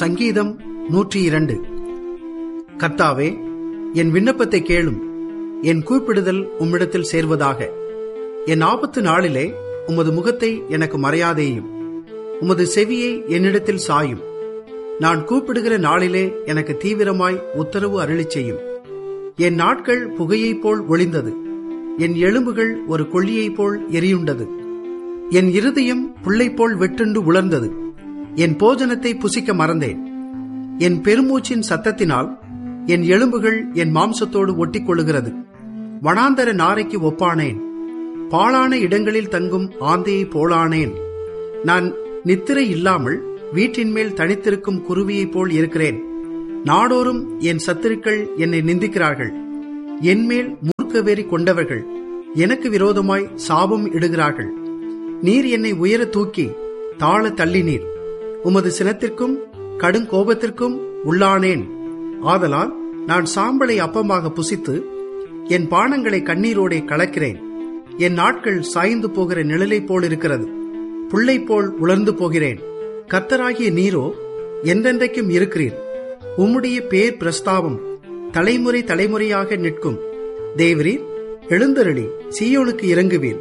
சங்கீதம் நூற்றி இரண்டு கர்த்தாவே என் விண்ணப்பத்தை கேளும் என் கூப்பிடுதல் உம்மிடத்தில் சேர்வதாக என் ஆபத்து நாளிலே உமது முகத்தை எனக்கு மறையாதேயும் உமது செவியை என்னிடத்தில் சாயும் நான் கூப்பிடுகிற நாளிலே எனக்கு தீவிரமாய் உத்தரவு அருளிச் செய்யும் என் நாட்கள் புகையைப் போல் ஒளிந்தது என் எலும்புகள் ஒரு கொள்ளியைப் போல் எரியுண்டது என் இருதயம் புல்லைப் போல் வெட்டுண்டு உலர்ந்தது என் போஜனத்தை புசிக்க மறந்தேன் என் பெருமூச்சின் சத்தத்தினால் என் எலும்புகள் என் மாம்சத்தோடு ஒட்டிக் கொள்ளுகிறது வனாந்தர நாரைக்கு ஒப்பானேன் பாழான இடங்களில் தங்கும் ஆந்தையைப் போலானேன் நான் நித்திரை இல்லாமல் வீட்டின் மேல் தனித்திருக்கும் குருவியைப் போல் இருக்கிறேன் நாடோறும் என் சத்துருக்கள் என்னை நிந்திக்கிறார்கள் என்மேல் மூர்க்கவெறி கொண்டவர்கள் எனக்கு விரோதமாய் சாபம் இடுகிறார்கள் நீர் என்னை உயர தூக்கி தாழ தள்ளினீர் உமது சினத்திற்கும் கடும் கோபத்திற்கும் உள்ளானேன் ஆதலால் நான் சாம்பலை அப்பமாக புசித்து என் பானங்களை கண்ணீரோடே கலக்கிறேன் என் நாட்கள் சாய்ந்து போகிற நிழலைப் போல் இருக்கிறது புல்லை போல் உலர்ந்து போகிறேன் கர்த்தராகிய நீரோ என்றென்றைக்கும் இருக்கிறீர் உம்முடைய பேர் பிரஸ்தாபம் தலைமுறை தலைமுறையாக நிற்கும் தேவரீர் எழுந்தருளி சீயோனுக்கு இறங்குவீர்